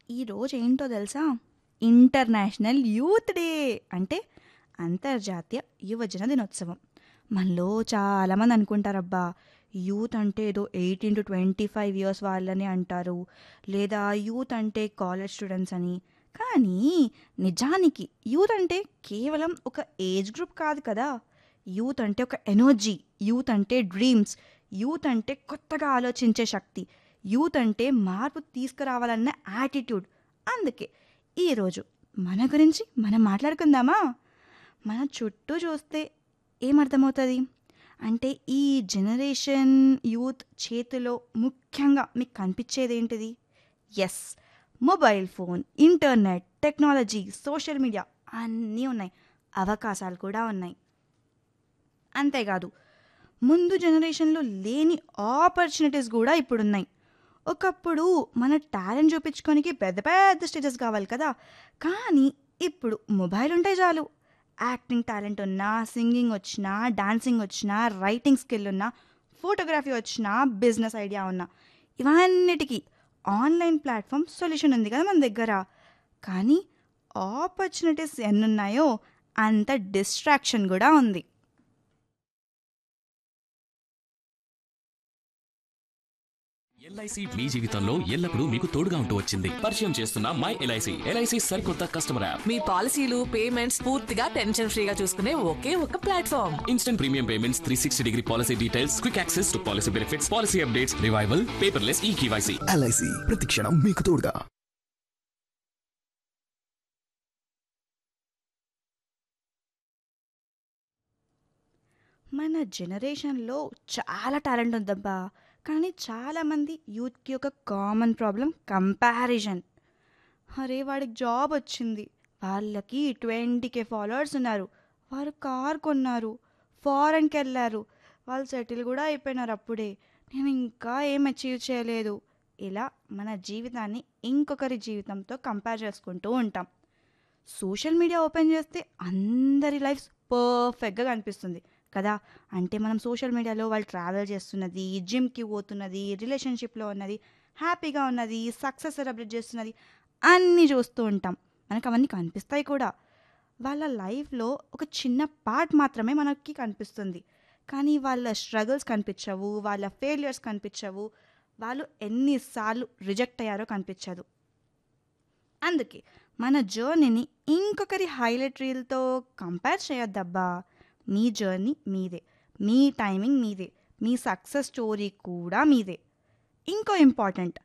ఈరోజు ఏంటో తెలుసా ఇంటర్నేషనల్ యూత్ డే అంటే అంతర్జాతీయ యువజన దినోత్సవం మనలో చాలామంది అనుకుంటారబ్బా యూత్ అంటే ఏదో eighteen to twenty five years వాళ్ళని అంటారు లేదా యూత్ అంటే కాలేజ్ స్టూడెంట్స్ అని కానీ నిజానికి యూత్ అంటే కేవలం ఒక ఏజ్ గ్రూప్ కాదు కదా యూత్ అంటే ఒక ఎనర్జీ యూత్ అంటే డ్రీమ్స్ యూత్ అంటే కొత్తగా ఆలోచించే శక్తి యూత్ అంటే మార్పు తీసుకురావాలన్న యాటిట్యూడ్ అందుకే ఈరోజు మన గురించి మనం మాట్లాడుకుందామా మన చుట్టూ చూస్తే ఏమర్థమవుతుంది అంటే ఈ జనరేషన్ యూత్ చేతిలో ముఖ్యంగా మీకు కనిపించేది ఏంటిది yes mobile phone internet technology social media అన్నీ ఉన్నాయి అవకాశాలు కూడా ఉన్నాయి అంతేకాదు ముందు జనరేషన్లో లేని ఆపర్చునిటీస్ కూడా ఇప్పుడున్నాయి ఒకప్పుడు మన టాలెంట్ చూపించుకోనికి పెద్ద పెద్ద స్టేజెస్ కావాలి కదా కానీ ఇప్పుడు మొబైల్ ఉంటే చాలు యాక్టింగ్ టాలెంట్ ఉన్నా సింగింగ్ వచ్చినా డాన్సింగ్ వచ్చినా రైటింగ్ స్కిల్ ఉన్నా ఫోటోగ్రఫీ వచ్చినా బిజినెస్ ఐడియా ఉన్నా ఇవన్నిటికీ ఆన్లైన్ ప్లాట్ఫామ్ సొల్యూషన్ ఉంది కదా మన దగ్గర కానీ ఆపర్చునిటీస్ ఎన్నున్నాయో అంత డిస్ట్రాక్షన్ కూడా ఉంది ఎల్ఐసి మీ జీవితంలో ఎల్లప్పుడూ మీకు తోడుగా ఉంటూ వచ్చింది పరిచయం చేస్తున్న మై ఎల్ఐసి ఎల్ఐసి సరికొత్త కస్టమర్ యాప్ మీ పాలసీలు పేమెంట్స్ పూర్తిగా టెన్షన్ ఫ్రీగా చూసుకునే ఒకే ఒక platform instant premium payments three sixty degree policy details quick access to policy benefits policy updates revival paperless e KYC LIC ప్రతిక్షణం మీకు తోడుగా మన జనరేషన్లో చాలా టాలెంట్ ఉందబ్బా కానీ చాలామంది యూత్కి ఒక కామన్ ప్రాబ్లం కంపారిజన్ అరే వాడికి జాబ్ వచ్చింది వాళ్ళకి ట్వంటీకే ఫాలోవర్స్ ఉన్నారు వారు కార్ కొన్నారు ఫారెన్కి వెళ్ళారు వాళ్ళు సెటిల్ కూడా అయిపోయినారు అప్పుడే నేను ఇంకా ఏం అచీవ్ చేయలేదు ఇలా మన జీవితాన్ని ఇంకొకరి జీవితంతో కంపేర్ చేసుకుంటూ ఉంటాం సోషల్ మీడియా ఓపెన్ చేస్తే అందరి లైఫ్ పర్ఫెక్ట్గా కనిపిస్తుంది కదా అంటే మనం సోషల్ మీడియాలో వాళ్ళు ట్రావెల్ చేస్తున్నది జిమ్కి పోతున్నది రిలేషన్షిప్లో ఉన్నది హ్యాపీగా ఉన్నది సక్సెస్ సెలబ్రేట్ చేస్తున్నది అన్నీ చూస్తూ ఉంటాం మనకు అవన్నీ కనిపిస్తాయి కూడా వాళ్ళ లైఫ్లో ఒక చిన్న పార్ట్ మాత్రమే మనకి కనిపిస్తుంది కానీ వాళ్ళ స్ట్రగుల్స్ కనిపించవు వాళ్ళ ఫెయిలియర్స్ కనిపించవు వాళ్ళు ఎన్నిసార్లు రిజెక్ట్ అయ్యారో కనిపించదు అందుకే మన జర్నీని ఇంకొకరి హైలైట్ రీల్తో కంపేర్ చేయొద్దబ్బా మీ జర్నీ మీదే మీ టైమింగ్ మీదే మీ సక్సెస్ స్టోరీ కూడా మీదే ఇంకో ఇంపార్టెంట్